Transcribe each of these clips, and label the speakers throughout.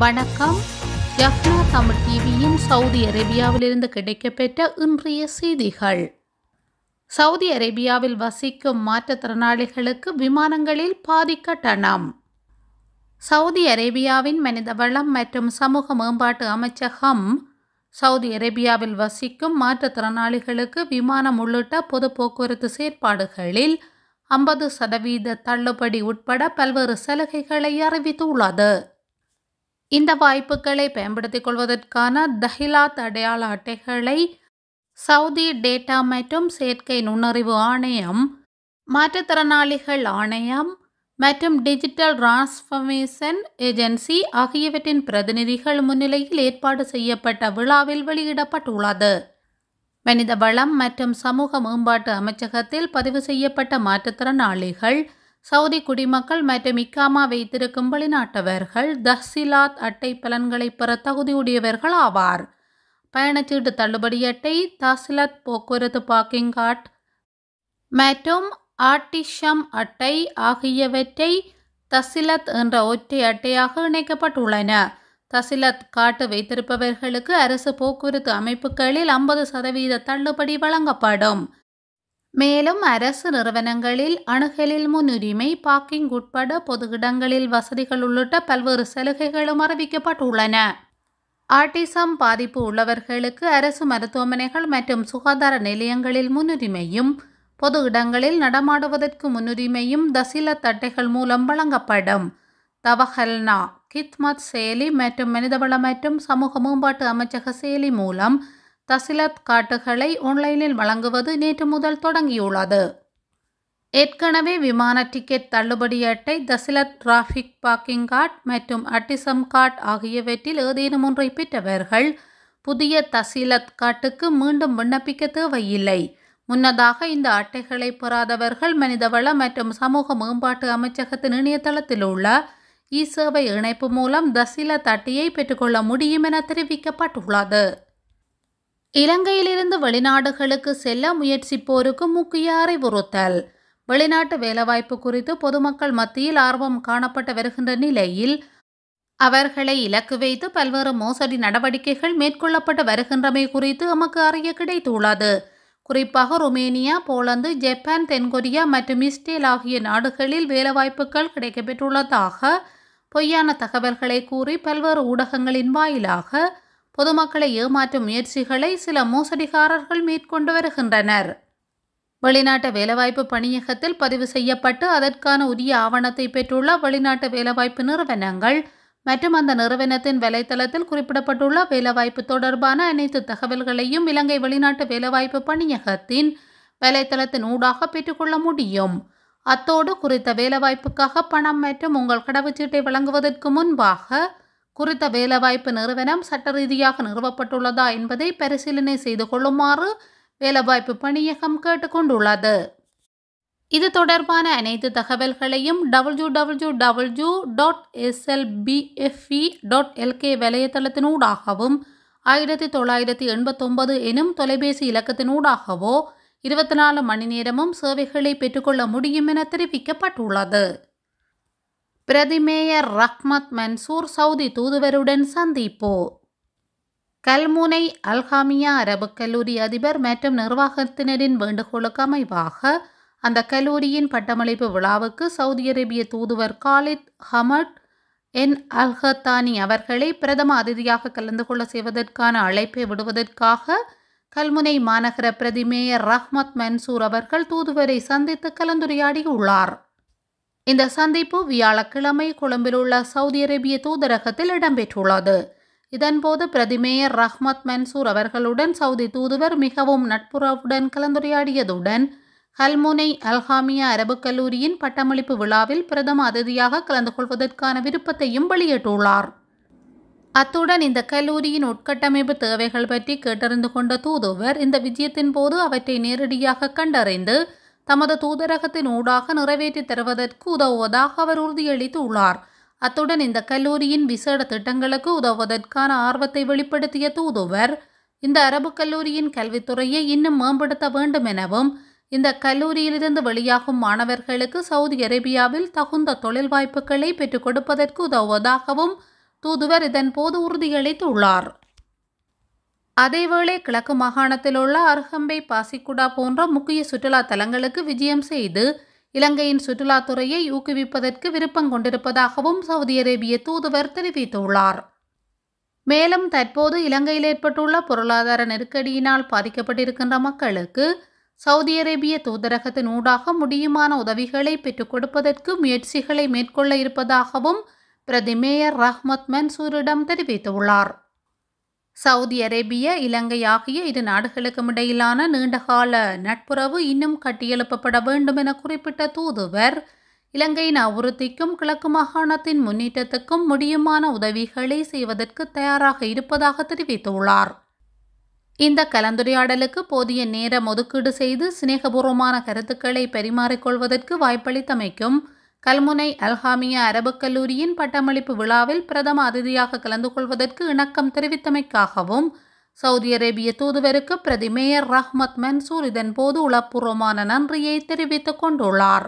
Speaker 1: வணக்கம் ஜஃப்னா தமிழ் டிவியின் சவுதி அரேபியாவிலிருந்து கிடைக்கப்பெற்ற இன்றைய செய்திகள் சவுதி அரேபியாவில் வசிக்கும் மாற்றுத்திறனாளிகளுக்கு விமானங்களில் பாதி கட்டணம் சவுதி அரேபியாவின் மனித வளம் மற்றும் சமூக மேம்பாட்டு அமைச்சகம் சவுதி அரேபியாவில் வசிக்கும் மாற்றுத்திறனாளிகளுக்கு விமானம் உள்ளிட்ட பொது போக்குவரத்து செயற்பாடுகளில் ஐம்பது சதவீத தள்ளுபடி உட்பட பல்வேறு சலுகைகளை அறிவித்துள்ளது இந்த வாய்ப்புகளை பயன்படுத்திக் கொள்வதற்கான தஹிலாத் அடையாள அட்டைகளை சவுதி டேட்டா மற்றும் செயற்கை நுண்ணறிவு ஆணையம் மாற்றுத்திறனாளிகள் ஆணையம் மற்றும் டிஜிட்டல் டிரான்ஸ்ஃபர்மேஷன் ஏஜென்சி ஆகியவற்றின் பிரதிநிதிகள் முன்னிலையில் ஏற்பாடு செய்யப்பட்ட விழாவில் வெளியிடப்பட்டுள்ளது மனித வளம் மற்றும் சமூக மேம்பாட்டு அமைச்சகத்தில் பதிவு செய்யப்பட்ட மாற்றுத்திறனாளிகள் சவுதி குடிமக்கள் மற்றும் இக்காமா வைத்திருக்கும் வெளிநாட்டவர்கள் தஹ்சிலாத் அட்டை பலன்களை பெற தகுதியுடையவர்கள் ஆவார் பயணச்சீட்டு தள்ளுபடி அட்டை தாசிலாத் போக்குவரத்து பார்க்கிங் கார்ட் மற்றும் ஆர்டிஷம் அட்டை ஆகியவற்றை தசிலத் என்ற ஒற்றை அட்டையாக இணைக்கப்பட்டுள்ளன தசிலத் காட்டு வைத்திருப்பவர்களுக்கு அரசு போக்குவரத்து அமைப்புகளில் ஐம்பது சதவீத தள்ளுபடி வழங்கப்படும் மேலும் அரசு நிறுவனங்களில் அணுகலில் முன்னுரிமை பார்க்கிங் உட்பட பொது இடங்களில் வசதிகள் உள்ளிட்ட பல்வேறு சலுகைகளும் அறிவிக்கப்பட்டுள்ளன ஆட்டிசம் பாதிப்பு உள்ளவர்களுக்கு அரசு மருத்துவமனைகள் மற்றும் சுகாதார நிலையங்களில் முன்னுரிமையும் பொது இடங்களில் நடமாடுவதற்கு முன்னுரிமையும் தசில தட்டைகள் மூலம் வழங்கப்படும் தவஹல்னா கித்மத் செயலி மற்றும் மனிதவள மற்றும் சமூக மேம்பாட்டு அமைச்சக செயலி மூலம் தசிலத் காட்டுகளை ஆன்லைனில் வழங்குவது நேற்று முதல் தொடங்கியுள்ளது ஏற்கனவே விமான டிக்கெட் தள்ளுபடி அட்டை தசிலத் டிராஃபிக் பார்க்கிங் கார்டு மற்றும் அட்டிசம் கார்டு ஆகியவற்றில் ஏதேனும் ஒன்றை பெற்றவர்கள் புதிய தசிலத் காட்டுக்கு மீண்டும் விண்ணப்பிக்க தேவையில்லை முன்னதாக இந்த அட்டைகளை பெறாதவர்கள் மனிதவள மற்றும் சமூக மேம்பாட்டு அமைச்சகத்தின் இணையதளத்தில் உள்ள இ சேவை இணைப்பு மூலம் தசிலத் அட்டையை பெற்றுக்கொள்ள முடியும் என தெரிவிக்கப்பட்டுள்ளது இலங்கையிலிருந்து வெளிநாடுகளுக்கு செல்ல முயற்சிப்போருக்கு முக்கிய அறிவுறுத்தல் வெளிநாட்டு வேலைவாய்ப்பு குறித்து பொதுமக்கள் மத்தியில் ஆர்வம் காணப்பட்டு வருகின்ற நிலையில் அவர்களை இலக்கு வைத்து பல்வேறு மோசடி நடவடிக்கைகள் மேற்கொள்ளப்பட்டு வருகின்றமை குறித்து எமக்கு அறிய கிடைத்துள்ளது குறிப்பாக ருமேனியா போலந்து ஜப்பான் தென்கொரியா மற்றும் இஸ்ரேல் ஆகிய நாடுகளில் வேலைவாய்ப்புகள் கிடைக்கப்பெற்றுள்ளதாக பொய்யான தகவல்களை கூறி பல்வேறு ஊடகங்களின் வாயிலாக பொதுமக்களை ஏமாற்றும் முயற்சிகளை சில மோசடிகாரர்கள் மேற்கொண்டு வருகின்றனர் வெளிநாட்டு வேலைவாய்ப்பு பணியகத்தில் பதிவு செய்யப்பட்டு அதற்கான உரிய ஆவணத்தை பெற்றுள்ள வெளிநாட்டு வேலைவாய்ப்பு நிறுவனங்கள் மற்றும் அந்த நிறுவனத்தின் வலைத்தளத்தில் குறிப்பிடப்பட்டுள்ள வேலைவாய்ப்பு தொடர்பான அனைத்து தகவல்களையும் இலங்கை வெளிநாட்டு வேலைவாய்ப்பு பணியகத்தின் வலைத்தளத்தின் ஊடாக பெற்றுக்கொள்ள முடியும் அத்தோடு குறித்த வேலைவாய்ப்புக்காக பணம் மற்றும் உங்கள் கடவுச்சீட்டை வழங்குவதற்கு முன்பாக குறித்த வேலைவாய்ப்பு நிறுவனம் சட்ட ரீதியாக நிறுவப்பட்டுள்ளதா என்பதை பரிசீலனை செய்து கொள்ளுமாறு வேலைவாய்ப்பு பணியகம் கேட்டுக்கொண்டுள்ளது இது தொடர்பான அனைத்து தகவல்களையும் W W W dot SLPFE dot LK வலையதளத்தினூடாகவும் ஆயிரத்தி தொள்ளாயிரத்தி எண்பத்தொன்பது எனும் தொலைபேசி இலக்கத்தினூடாகவோ இருபத்தி நாலு மணி நேரமும் சேவைகளை பெற்றுக்கொள்ள முடியும் என தெரிவிக்கப்பட்டுள்ளது பிரதிமேயர் ரஹ்மத் மன்சூர் சவுதி தூதுவருடன் சந்திப்பு கல்முனை அல்ஹாமியா அரபு கல்லூரி அதிபர் மற்றும் நிர்வாகத்தினரின் வேண்டுகோளுக்கு அமைவாக அந்த கல்லூரியின் பட்டமளிப்பு விழாவுக்கு சவுதி அரேபிய தூதுவர் காலித் ஹமட் என் அல்ஹத்தானி அவர்களை பிரதம அதிதியாக கலந்து கொள்ள செய்வதற்கான அழைப்பை விடுவதற்காக கல்முனை மாநகர பிரதிமேயர் ரஹ்மத் மன்சூர் அவர்கள் தூதுவரை சந்தித்து கலந்துரையாடியுள்ளார் இந்த சந்திப்பு வியாழக்கிழமை கொழும்பில் உள்ள சவுதி அரேபிய தூதரகத்தில் இடம்பெற்றுள்ளது இதன்போது பிரதிமேயர் ரஹ்மத் மன்சூர் அவர்களுடன் சவுதி தூதுவர் மிகவும் நட்புறவுடன் கலந்துரையாடியதுடன் கல்முனை அல்ஹாமியா அரபு கல்லூரியின் பட்டமளிப்பு விழாவில் பிரதம அதிதியாக கலந்து கொள்வதற்கான விருப்பத்தையும் வெளியிட்டுள்ளார் அத்துடன் இந்த கல்லூரியின் உட்கட்டமைப்பு தேவைகள் பற்றி கேட்டறிந்து கொண்ட தூதுவர் இந்த விஜயத்தின் போது அவற்றை நேரடியாக கண்டறிந்து தமது தூதரகத்தின் ஊடாக நிறைவேற்றி தருவதற்கு உதவுவதாக அவர் உறுதியளித்துள்ளார் அத்துடன் இந்த கல்லூரியின் விசேட திட்டங்களுக்கு உதவுவதற்கான ஆர்வத்தை வெளிப்படுத்திய தூதுவர் இந்த அரபு கல்லூரியின் கல்வித்துறையை இன்னும் மேம்படுத்த வேண்டும் எனவும் இந்த கல்லூரியிலிருந்து வெளியாகும் மாணவர்களுக்கு சவுதி அரேபியாவில் தகுந்த தொழில் வாய்ப்புகளை பெற்றுக் கொடுப்பதற்கு உதவுவதாகவும் தூதுவர் இதன்போது உறுதியளித்துள்ளார் அதேவேளை கிழக்கு மாகாணத்தில் உள்ள அருகம்பை பாசிக்குடா போன்ற முக்கிய சுற்றுலா தலங்களுக்கு விஜயம் செய்து இலங்கையின் சுற்றுலாத்துறையை ஊக்குவிப்பதற்கு விருப்பம் கொண்டிருப்பதாகவும் சவுதி அரேபிய தூதுவர் தெரிவித்துள்ளார் மேலும் தற்போது இலங்கையில் ஏற்பட்டுள்ள பொருளாதார நெருக்கடியினால் பாதிக்கப்பட்டிருக்கின்ற மக்களுக்கு சவுதி அரேபிய தூதரகத்தின் ஊடாக முடியுமான உதவிகளை பெற்றுக் கொடுப்பதற்கு முயற்சிகளை மேற்கொள்ள இருப்பதாகவும் பிரதி மேயர் ரஹ்மத் மன்சூரிடம் தெரிவித்துள்ளார் சவுதி அரேபிய இலங்கை ஆகிய இரு நாடுகளுக்கும் இடையிலான நீண்டகால நட்புறவு இன்னும் கட்டியெழுப்பப்பட வேண்டும் என குறிப்பிட்ட தூதுவர் இலங்கையின் அபிவிருத்திக்கும் கிழக்கு மாகாணத்தின் முன்னேற்றத்துக்கும் முடியுமான உதவிகளை செய்வதற்கு தயாராக இருப்பதாக தெரிவித்துள்ளார் இந்த கலந்துரையாடலுக்கு போதிய நேரம் ஒதுக்கீடு செய்து சிநேகபூர்வமான கருத்துக்களை பரிமாறிக்கொள்வதற்கு வாய்ப்பளித்தமைக்கும் கல்முனை அல்ஹாமியா அரபுக் கல்லூரியின் பட்டமளிப்பு விழாவில் பிரதம அதிதியாக கலந்து கொள்வதற்கு இணக்கம் தெரிவித்தமைக்காகவும் சவுதி அரேபிய தூதுவருக்கு பிரதி மேயர் ரஹ்மத் மன்சூர் இதன்போது உளப்பூர்வமான நன்றியை தெரிவித்துக் கொண்டுள்ளார்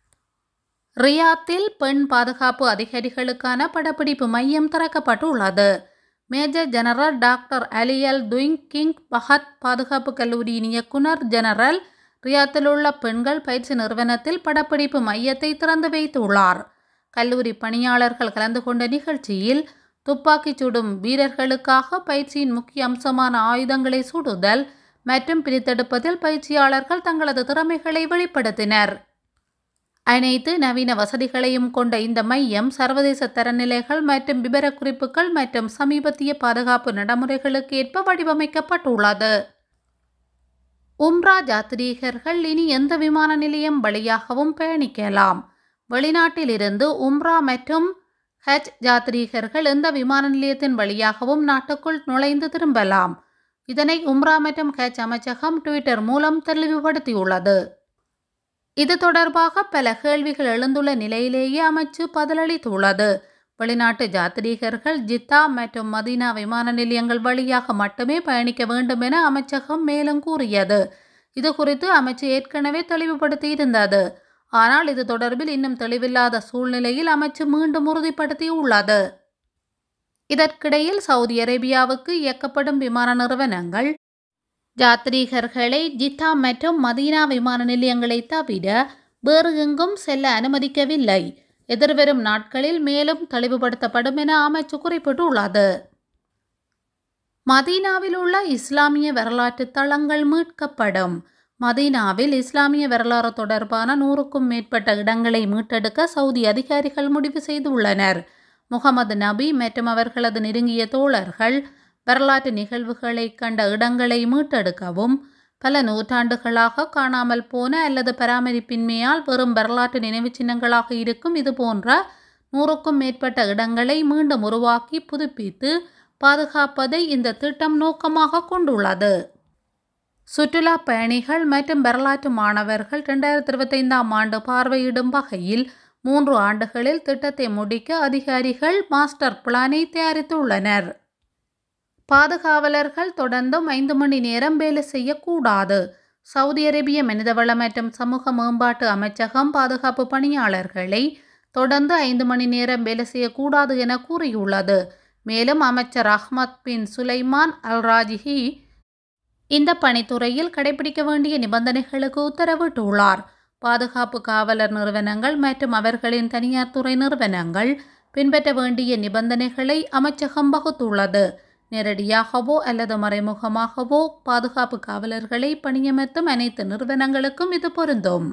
Speaker 1: ரியாத்தில் பெண் பாதுகாப்பு அதிகாரிகளுக்கான படப்பிடிப்பு மையம் திறக்கப்பட்டுள்ளது மேஜர் ஜெனரல் டாக்டர் அலியல் துயிங் கிங் பஹத் பாதுகாப்பு கல்லூரியின் இயக்குனர் ஜெனரல் ரியாத்தில் உள்ள பெண்கள் பயிற்சி நிறுவனத்தில் படப்பிடிப்பு மையத்தை திறந்து வைத்துள்ளார் கல்லூரி பணியாளர்கள் கலந்து கொண்ட நிகழ்ச்சியில் துப்பாக்கிச் சுடும் வீரர்களுக்காக பயிற்சியின் முக்கிய அம்சமான ஆயுதங்களை சுடுதல் மற்றும் பிரித்தெடுப்பதில் பயிற்சியாளர்கள் தங்களது திறமைகளை வெளிப்படுத்தினர் அனைத்து நவீன வசதிகளையும் கொண்ட இந்த மையம் சர்வதேச தரநிலைகள் மற்றும் விவரக்குறிப்புகள் மற்றும் சமீபத்திய பாதுகாப்பு நடைமுறைகளுக்கு ஏற்ப வடிவமைக்கப்பட்டுள்ளது உம்ரா ஜாத்ரீகர்கள் இனி எந்த விமான நிலையம் வழியாகவும் பயணிக்கலாம் வெளிநாட்டிலிருந்து உம்ரா மற்றும் ஹஜ் ஜாத்ரீகர்கள் எந்த விமான நிலையத்தின் வழியாகவும் நாட்டுக்குள் நுழைந்து திரும்பலாம் இதனை உம்ரா மற்றும் ஹஜ் அமைச்சகம் ட்விட்டர் மூலம் தெளிவுபடுத்தியுள்ளது இது தொடர்பாக பல கேள்விகள் எழுந்துள்ள நிலையிலேயே அமைச்சு பதிலளித்துள்ளது வெளிநாட்டு ஜாத்ரீகர்கள் ஜித்தா மற்றும் மதீனா விமான நிலையங்கள் வழியாக மட்டுமே பயணிக்க வேண்டும் என அமைச்சகம் மேலும் கூறியது இது குறித்து அமைச்சு ஏற்கனவே தெளிவுபடுத்தியிருந்தது ஆனால் இது தொடர்பில் இன்னும் தெளிவில்லாத சூழ்நிலையில் அமைச்சு மீண்டும் உறுதிப்படுத்தியுள்ளது இதற்கிடையில் சவுதி அரேபியாவுக்கு இயக்கப்படும் விமான நிறுவனங்கள் ஜாத்ரீகர்களை ஜித்தா மற்றும் மதீனா விமான நிலையங்களை தவிர வேறு எங்கும் செல்ல அனுமதிக்கவில்லை எதிர்வரும் நாட்களில் மேலும் தெளிவுபடுத்தப்படும் என அமைச்சு குறிப்பிட்டுள்ளது மதீனாவில் உள்ள இஸ்லாமிய வரலாற்று தளங்கள் மீட்கப்படும் மதீனாவில் இஸ்லாமிய வரலாறு தொடர்பான நூறுக்கும் மேற்பட்ட இடங்களை மீட்டெடுக்க சவுதி அதிகாரிகள் முடிவு செய்துள்ளனர் முகமது நபி மற்றும் அவர்களது நெருங்கிய தோழர்கள் வரலாற்று நிகழ்வுகளை கண்ட இடங்களை மீட்டெடுக்கவும் பல நூற்றாண்டுகளாக காணாமல் போன அல்லது பராமரிப்பின்மையால் வெறும் வரலாற்று நினைவு சின்னங்களாக இருக்கும் இது போன்ற நூறுக்கும் மேற்பட்ட இடங்களை மீண்டும் உருவாக்கி புதுப்பித்து பாதுகாப்பதை இந்த திட்டம் நோக்கமாக கொண்டுள்ளது சுற்றுலா பயணிகள் மற்றும் வரலாற்று மாணவர்கள் ரெண்டாயிரத்தி இருபத்தைந்தாம் ஆண்டு பார்வையிடும் வகையில் மூன்று ஆண்டுகளில் திட்டத்தை முடிக்க அதிகாரிகள் மாஸ்டர் பிளானை தயாரித்துள்ளனர் பாதுகாவலர்கள் தொடர்ந்தும் ஐந்து மணி நேரம் வேலை செய்யக்கூடாது சவுதி அரேபிய மனிதவள மற்றும் சமூக மேம்பாட்டு அமைச்சகம் பாதுகாப்பு பணியாளர்களை தொடர்ந்து ஐந்து மணி நேரம் வேலை செய்யக்கூடாது என கூறியுள்ளது மேலும் அமைச்சர் அஹ்மத் பின் சுலைமான் அல் ராஜிஹி இந்த பணித்துறையில் கடைபிடிக்க வேண்டிய நிபந்தனைகளுக்கு உத்தரவிட்டுள்ளார் பாதுகாப்பு காவலர் நிறுவனங்கள் மற்றும் அவர்களின் தனியார் துறை நிறுவனங்கள் பின்பற்ற வேண்டிய நிபந்தனைகளை அமைச்சகம் வகுத்துள்ளது நேரடியாகவோ அல்லது மறைமுகமாகவோ பாதுகாப்பு காவலர்களை பணியமர்த்தும் அனைத்து நிறுவனங்களுக்கும் இது பொருந்தும்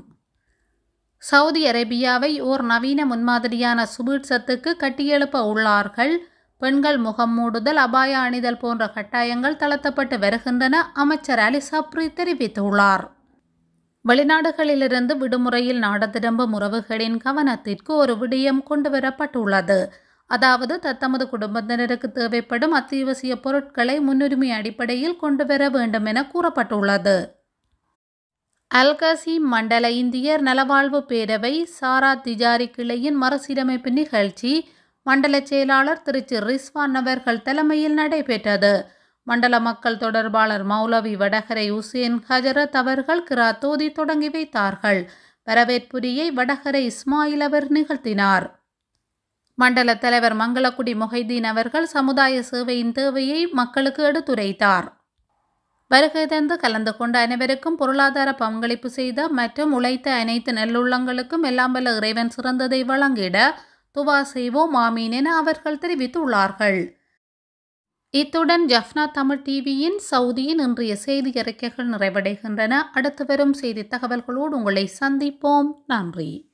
Speaker 1: சவுதி அரேபியாவை ஓர் நவீன முன்மாதிரியான சுபீட்சத்துக்கு கட்டியெழுப்ப உள்ளார்கள் பெண்கள் முகம் மூடுதல் அபாய அணிதல் போன்ற கட்டாயங்கள் தளர்த்தப்பட்டு வருகின்றன அமைச்சர் அலி சப்ரி தெரிவித்துள்ளார் வெளிநாடுகளிலிருந்து விடுமுறையில் நாடு திரும்பும் உறவுகளின் கவனத்திற்கு ஒரு விடயம் கொண்டுவரப்பட்டுள்ளது அதாவது தத்தமது குடும்பத்தினருக்கு தேவைப்படும் அத்தியாவசிய பொருட்களை முன்னுரிமை அடிப்படையில் கொண்டு வர வேண்டும் என கூறப்பட்டுள்ளது அல்கசி மண்டல இந்தியர் நலவாழ்வு பேரவை சாரா திஜாரி கிளையின் மறுசீரமைப்பு நிகழ்ச்சி மண்டல செயலாளர் திருச்சி ரிஸ்வான் அவர்கள் தலைமையில் நடைபெற்றது மண்டல மக்கள் தொடர்பாளர் மௌலவி வடகரை உசேன் ஹஜரத் அவர்கள் கிராத்தோதி தொடங்கி வைத்தார்கள் வரவேற்புரியை வடகரை இஸ்மாயில் அவர் நிகழ்த்தினார் மண்டல தலைவர் மங்களக்குடி மொஹைதீன் அவர்கள் சமுதாய சேவையின் தேவையை மக்களுக்கு எடுத்துரைத்தார் வருகை தந்து கலந்து கொண்ட அனைவருக்கும் பொருளாதார பங்களிப்பு செய்த மற்றும் உழைத்த அனைத்து நல்லுள்ளங்களுக்கும் எல்லாம் வல்ல இறைவன் சிறந்ததை வழங்கிட துவா செய்வோம் ஆமீன் என அவர்கள் தெரிவித்துள்ளார்கள் இத்துடன் ஜஃப்னா தமிழ் டிவியின் சவுதியின் இன்றைய செய்தி அறிக்கைகள் நிறைவடைகின்றன அடுத்து வரும் செய்தி தகவல்களோடு உங்களை சந்திப்போம் நன்றி